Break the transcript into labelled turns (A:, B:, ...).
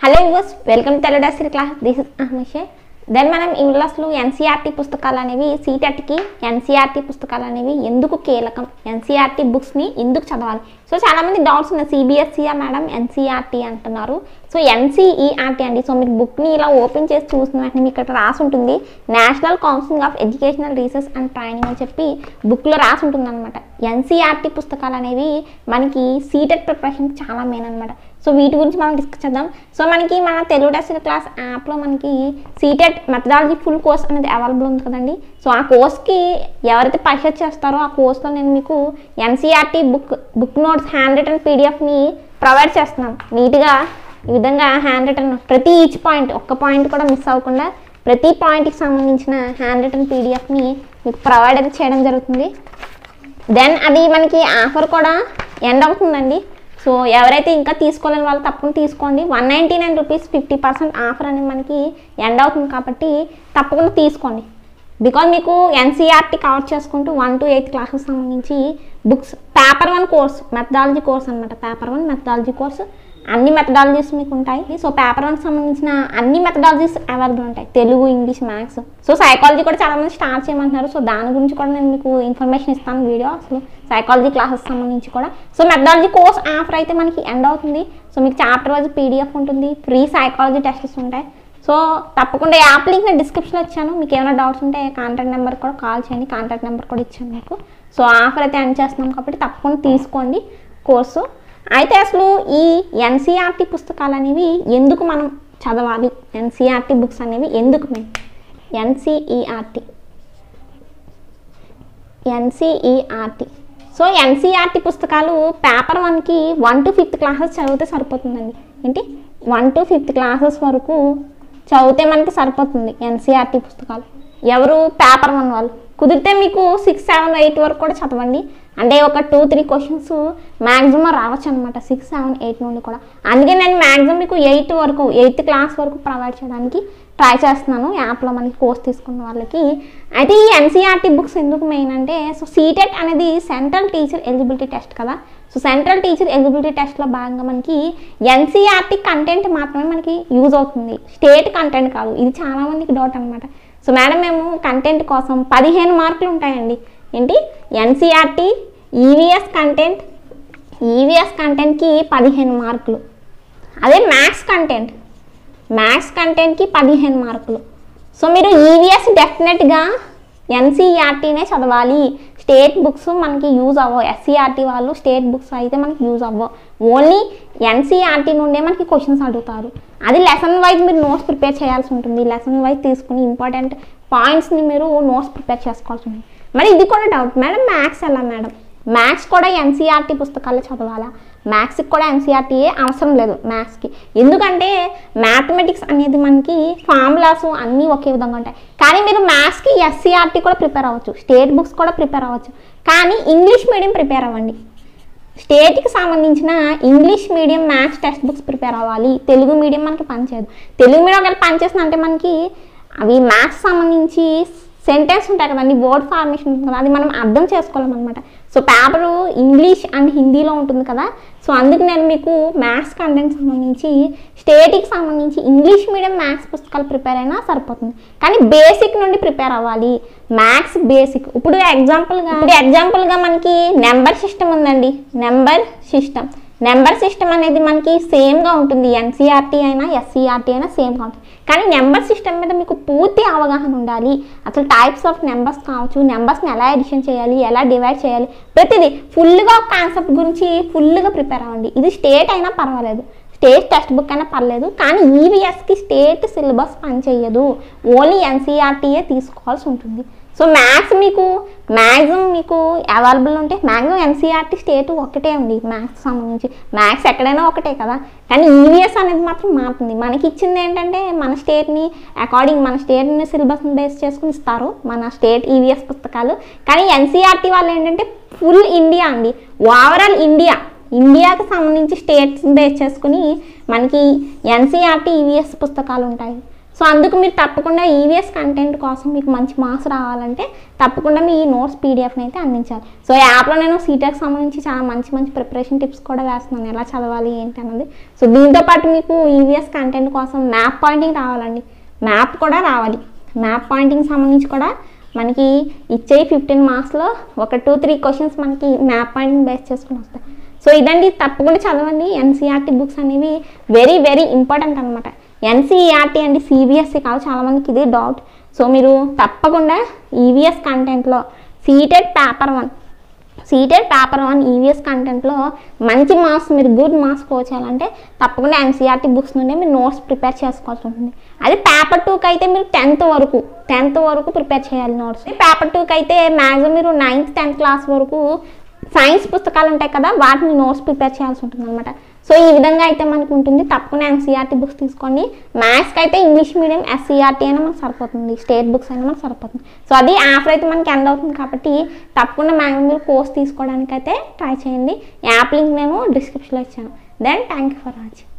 A: hello viewers welcome to Telugu class this is అహ్మషే then మనం ఈ క్లాస్లో ఎన్సీఆర్టీ పుస్తకాలు అనేవి సీటెట్కి ఎన్సీఆర్టీ పుస్తకాలు అనేవి ఎందుకు కీలకం ఎన్సీఆర్టీ బుక్స్ని ఎందుకు చదవాలి సో చాలామంది డౌట్స్ ఉన్నాయి సిబిఎస్ఈఆ మేడం ఎన్సీఆర్టీ అంటున్నారు సో ఎన్సీఈఆర్టీ అండి సో మీకు బుక్ని ఇలా ఓపెన్ చేసి చూసిన వెంటనే మీకు ఇక్కడ రాసి ఉంటుంది national council of educational research and training అని చెప్పి బుక్లో రాసి ఉంటుంది అనమాట ఎన్సీఆర్టీ పుస్తకాలు అనేవి మనకి సీటెట్ ప్రిపరేషన్కి చాలా మెయిన్ అనమాట సో వీటి గురించి మనం డిస్కస్ చేద్దాం సో మనకి మన తెలుగు డెస్ట్ క్లాస్ యాప్లో మనకి సీటెట్ మెథడాలజీ ఫుల్ కోర్స్ అనేది అవైలబుల్ ఉంది కదండి సో ఆ కోర్స్కి ఎవరైతే పర్చేస్ చేస్తారో ఆ కోర్స్లో నేను మీకు NCERT book book notes handwritten పీడిఎఫ్ని ప్రొవైడ్ చేస్తున్నాను నీట్గా ఈ విధంగా హ్యాండ్ రిటర్న్ ప్రతి ఈచ్ పాయింట్ ఒక్క పాయింట్ కూడా మిస్ అవ్వకుండా ప్రతి పాయింట్కి సంబంధించిన హ్యాండ్ రిటర్న్ పీడిఎఫ్ని మీకు ప్రొవైడ్ అయితే చేయడం జరుగుతుంది దెన్ అది మనకి ఆఫర్ కూడా ఎండ్ అవుతుందండి సో ఎవరైతే ఇంకా తీసుకోలేని వాళ్ళు తప్పకుండా తీసుకోండి one ninety nine rupees fifty percent offer అనేది మనకి ఎండ్ అవుతుంది కాబట్టి తప్పకుండా తీసుకోండి బికాజ్ మీకు ఎన్సీఆర్టీ కవర్ చేసుకుంటూ వన్ టు ఎయిత్ క్లాసెస్ సంబంధించి books paper one course methodology course అనమాట పేపర్ వన్ మెథడాలజీ కోర్స్ అన్ని మెథడాలజీస్ మీకు ఉంటాయి సో పేపర్ వన్ సంబంధించిన అన్ని మెథడాలజీస్ అవైలబుల్ ఉంటాయి Telugu English maths so psychology కూడా చాలా మంది స్టార్ట్ చేయమంటున్నారు సో దాని గురించి కూడా నేను మీకు ఇన్ఫర్మేషన్ ఇస్తాను వీడియో అసలు సైకాలజీ క్లాసెస్ సంబంధించి కూడా సో మెథడాలజీ కోర్స్ ఆఫర్ అయితే మనకి ఎండ్ అవుతుంది సో మీకు చాప్టర్ వైజ్ పీడిఎఫ్ ఉంటుంది ఫ్రీ సైకాలజీ టెస్ట్స్ ఉంటాయి సో తప్పకుండా యాప్ లింక్ నేను డిస్క్రిప్షన్లో ఇచ్చాను మీకు ఏమైనా డౌట్స్ ఉంటే కాంటాక్ట్ నెంబర్ కూడా కాల్ చేయండి కాంటాక్ట్ నెంబర్ కూడా ఇచ్చాను మీకు సో ఆఫర్ అయితే ఎండ్ చేస్తున్నాం కాబట్టి తప్పకుండా తీసుకోండి కోర్సు అయితే అసలు ఈ ఎన్సీఆర్టీ పుస్తకాలు అనేవి ఎందుకు మనం చదవాలి ఎన్సీఆర్టీ బుక్స్ అనేవి ఎందుకు మేము ఎన్సీఈఆర్టీ ఎన్సీఈఆర్టీ సో ఎన్సీఆర్టీ పుస్తకాలు పేపర్ వన్కి వన్ టు ఫిఫ్త్ క్లాసెస్ చదివితే సరిపోతుందండి ఏంటి వన్ టు ఫిఫ్త్ క్లాసెస్ వరకు చదివితే మనకి సరిపోతుంది ఎన్సీఆర్టీ పుస్తకాలు ఎవరు పేపర్ వన్ వాళ్ళు కుదిరితే మీకు సిక్స్ సెవెన్ ఎయిట్ వరకు కూడా చదవండి అంటే ఒక టూ త్రీ క్వశ్చన్స్ మ్యాక్సిమం రావచ్చు అనమాట సిక్స్ సెవెన్ ఎయిట్ నుండి కూడా అందుకే నేను మ్యాక్సిమం మీకు ఎయిత్ వరకు ఎయిత్ క్లాస్ వరకు ప్రొవైడ్ చేయడానికి ట్రై చేస్తున్నాను యాప్లో మనకి కోర్స్ తీసుకున్న వాళ్ళకి అయితే ఈ ఎన్సీఆర్టీ బుక్స్ ఎందుకు మెయిన్ అంటే సో సీటెట్ అనేది సెంట్రల్ టీచర్ ఎలిజిబిలిటీ టెస్ట్ కదా సో సెంట్రల్ టీచర్ ఎలిజిబిలిటీ టెస్ట్లో భాగంగా మనకి ఎన్సీఆర్టీ కంటెంట్ మాత్రమే మనకి యూజ్ అవుతుంది స్టేట్ కంటెంట్ కాదు ఇది చాలా మందికి డౌట్ అనమాట సో మేడం మేము కంటెంట్ కోసం పదిహేను మార్కులు ఉంటాయండి ఏంటి ఎన్సీఆర్టీ ఈవీఎస్ కంటెంట్ ఈవీఎస్ కంటెంట్కి పదిహేను మార్కులు అదే మ్యాథ్స్ కంటెంట్ మ్యాథ్స్ కంటెంట్కి పదిహేను మార్కులు సో మీరు ఈవీఎస్ డెఫినెట్గా ఎన్సీఆర్టీనే చదవాలి స్టేట్ బుక్స్ మనకి యూజ్ అవ్వవు ఎస్సీఆర్టీ వాళ్ళు స్టేట్ బుక్స్ అయితే మనకి యూజ్ అవ్వవు ఓన్లీ ఎన్సీఆర్టీ నుండే మనకి క్వశ్చన్స్ అడుగుతారు అది లెసన్ వైజ్ మీరు నోట్స్ ప్రిపేర్ చేయాల్సి ఉంటుంది లెసన్ వైజ్ తీసుకుని ఇంపార్టెంట్ పాయింట్స్ని మీరు నోట్స్ ప్రిపేర్ చేసుకోవాల్సి ఉంటుంది మరి ఇది కూడా డౌట్ మేడం మ్యాథ్స్ ఎలా మేడం మ్యాథ్స్ కూడా ఎన్సీఆర్టీ పుస్తకాలు చదవాలా మ్యాథ్స్కి కూడా ఎన్సీఆర్టీయే అవసరం లేదు మ్యాథ్స్కి ఎందుకంటే మ్యాథమెటిక్స్ అనేది మనకి ఫార్ములాస్ అన్నీ ఒకే విధంగా ఉంటాయి కానీ మీరు మ్యాథ్స్కి ఎస్సీఆర్టీ కూడా ప్రిపేర్ అవ్వచ్చు స్టేట్ బుక్స్ కూడా ప్రిపేర్ అవ్వచ్చు కానీ ఇంగ్లీష్ మీడియం ప్రిపేర్ అవ్వండి స్టేట్కి సంబంధించిన English medium maths textbooks prepare అవ్వాలి తెలుగు మీడియం మనకి పనిచేయదు తెలుగు మీడియం ఒకవేళ పనిచేస్తుంది అంటే మనకి అవి మ్యాథ్స్ సంబంధించి సెంటెన్స్ ఉంటాయి కదండి వర్డ్ ఫార్మేషన్ ఉంటుంది కదా అది మనం అర్థం చేసుకోవాలన్నమాట సో పేపరు ఇంగ్లీష్ అండ్ హిందీలో ఉంటుంది కదా సో అందుకు నేను మీకు మ్యాథ్స్ కంటెంట్ సంబంధించి స్టేట్కి సంబంధించి ఇంగ్లీష్ మీడియం మ్యాథ్స్ పుస్తకాలు ప్రిపేర్ అయినా సరిపోతుంది కానీ బేసిక్ నుండి ప్రిపేర్ అవ్వాలి మ్యాథ్స్ బేసిక్ ఇప్పుడు ఎగ్జాంపుల్గా ఇప్పుడు ఎగ్జాంపుల్గా మనకి నెంబర్ సిస్టమ్ ఉందండి నెంబర్ సిస్టమ్ నెంబర్ సిస్టమ్ అనేది మనకి సేమ్గా ఉంటుంది ఎన్సీఆర్టీ అయినా ఎస్సీఆర్టీ అయినా సేమ్గా ఉంటుంది కానీ నెంబర్ సిస్టమ్ మీద మీకు పూర్తి అవగాహన ఉండాలి అసలు టైప్స్ ఆఫ్ నెంబర్స్ కావచ్చు నెంబర్స్ని ఎలా ఎడిషన్ చేయాలి ఎలా డివైడ్ చేయాలి ప్రతిదీ ఫుల్గా ఒక కాన్సెప్ట్ గురించి ఫుల్గా ప్రిపేర్ అవ్వండి ఇది స్టేట్ అయినా పర్వాలేదు స్టేట్ టెక్స్ట్ బుక్ అయినా పర్లేదు కానీ ఈవీఎస్కి స్టేట్ సిలబస్ పనిచేయదు ఓన్లీ ఎన్సీఆర్టీయే తీసుకోవాల్సి ఉంటుంది సో మ్యాథ్స్ మీకు మ్యాక్సిమం మీకు అవైలబుల్ ఉంటే మ్యాక్సిమం ఎన్సీఆర్టీ స్టేట్ ఒకటే ఉంది మ్యాథ్స్ సంబంధించి మ్యాథ్స్ ఎక్కడైనా ఒకటే కదా కానీ ఈవీఎస్ అనేది మాత్రం మారుతుంది మనకి ఇచ్చింది ఏంటంటే మన స్టేట్ని అకార్డింగ్ మన స్టేట్ని సిలబస్ని బేస్ చేసుకుని ఇస్తారు మన స్టేట్ ఈవీఎస్ పుస్తకాలు కానీ ఎన్సీఆర్టీ వాళ్ళు ఏంటంటే ఫుల్ ఇండియా అండి ఓవరాల్ ఇండియా ఇండియాకి సంబంధించి స్టేట్స్ బేస్ చేసుకుని మనకి ఎన్సీఆర్టీ ఈవీఎస్ పుస్తకాలు ఉంటాయి సో అందుకు మీరు తప్పకుండా ఈవీఎస్ కంటెంట్ కోసం మీకు మంచి మార్క్స్ రావాలంటే తప్పకుండా మీ నోట్స్ పీడిఎఫ్ని అయితే అందించాలి సో ఈ యాప్లో నేను సీటెక్ సంబంధించి చాలా మంచి మంచి ప్రిపరేషన్ టిప్స్ కూడా వేస్తున్నాను ఎలా చదవాలి ఏంటి అన్నది సో దీంతో పాటు మీకు ఈవీఎస్ కంటెంట్ కోసం మ్యాప్ పాయింటింగ్ రావాలండి మ్యాప్ కూడా రావాలి మ్యాప్ పాయింటింగ్ సంబంధించి కూడా మనకి ఇచ్చే ఫిఫ్టీన్ మార్క్స్లో ఒక టూ త్రీ క్వశ్చన్స్ మనకి మ్యాప్ పాయింటింగ్ బేస్ చేసుకుని వస్తాయి సో ఇదండి తప్పకుండా చదవండి ఎన్సీఆర్టీ బుక్స్ అనేవి వెరీ వెరీ ఇంపార్టెంట్ అనమాట ఎన్సీఆర్టీ అండి సిబిఎస్ఈ కాదు చాలామందికి ఇది డౌట్ సో మీరు తప్పకుండా ఈవీఎస్ కంటెంట్లో CTET paper one CTET paper one EVS కంటెంట్లో మంచి మార్క్స్ మీరు గుడ్ మార్క్స్ స్కోర్ చేయాలంటే తప్పకుండా ఎన్సీఆర్టీ బుక్స్ నుండి మీరు నోట్స్ ప్రిపేర్ చేసుకోవాల్సి ఉంటుంది అది పేపర్ టూకి అయితే మీరు టెన్త్ వరకు టెన్త్ వరకు ప్రిపేర్ చేయాలి నోట్స్ పేపర్ టూకి అయితే మ్యాక్సిమం మీరు నైన్త్ టెన్త్ క్లాస్ వరకు సైన్స్ పుస్తకాలు ఉంటాయి కదా వాటిని నోట్స్ ప్రిపేర్ చేయాల్సి ఉంటుంది అనమాట సో ఈ విధంగా అయితే మనకు ఉంటుంది తప్పకుండా ఎన్సీఆర్టీ బుక్స్ తీసుకోండి మ్యాథ్స్కి అయితే ఇంగ్లీష్ మీడియం ఎస్సీఆర్టీ అయినా మనకు సరిపోతుంది స్టేట్ బుక్స్ అయినా మనకు సరిపోతుంది సో అది ఆఫర్ అయితే మనకి ఎండ్ అవుతుంది కాబట్టి తప్పకుండా మ్యాక్సిమం మీరు కోర్స్ తీసుకోవడానికి అయితే ట్రై చేయండి యాప్ లింక్ నేను డిస్క్రిప్షన్లో ఇచ్చాను then thank you for watching